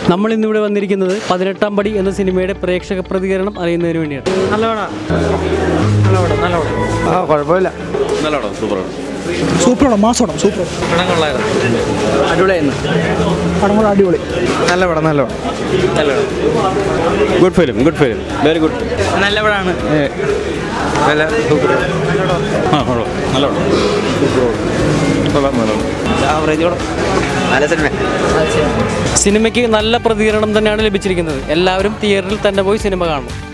നമ്മൾ ഇന്നിവിടെ വന്നിരിക്കുന്നത് പതിനെട്ടാം പടി എന്ന സിനിമയുടെ പ്രേക്ഷക പ്രതികരണം അറിയുന്നതിന് വേണ്ടിയാണ് നല്ല പടാ നല്ല പടം നല്ല പടം ആ കുഴപ്പമില്ല നല്ല പടം സൂപ്പറാണ് സൂപ്പറാണ് മാസോണം സൂപ്പർ പടം കൊള്ളായിരുന്നു അടിപൊളിയായിരുന്നു പടം കൂടെ അടിപൊളി നല്ല പടം നല്ല പടം നല്ല പടം good film good film very good നല്ല പടമാണ് നല്ല സൂപ്പർ ആ കൊള്ളാം നല്ല പടം കൊള്ളാം നല്ല പടം ആവറേജ് പടം നല്ല സിനിമ സിനിമയ്ക്ക് നല്ല പ്രതികരണം തന്നെയാണ് ലഭിച്ചിരിക്കുന്നത് എല്ലാവരും തിയേറ്ററിൽ തന്നെ പോയി സിനിമ കാണണം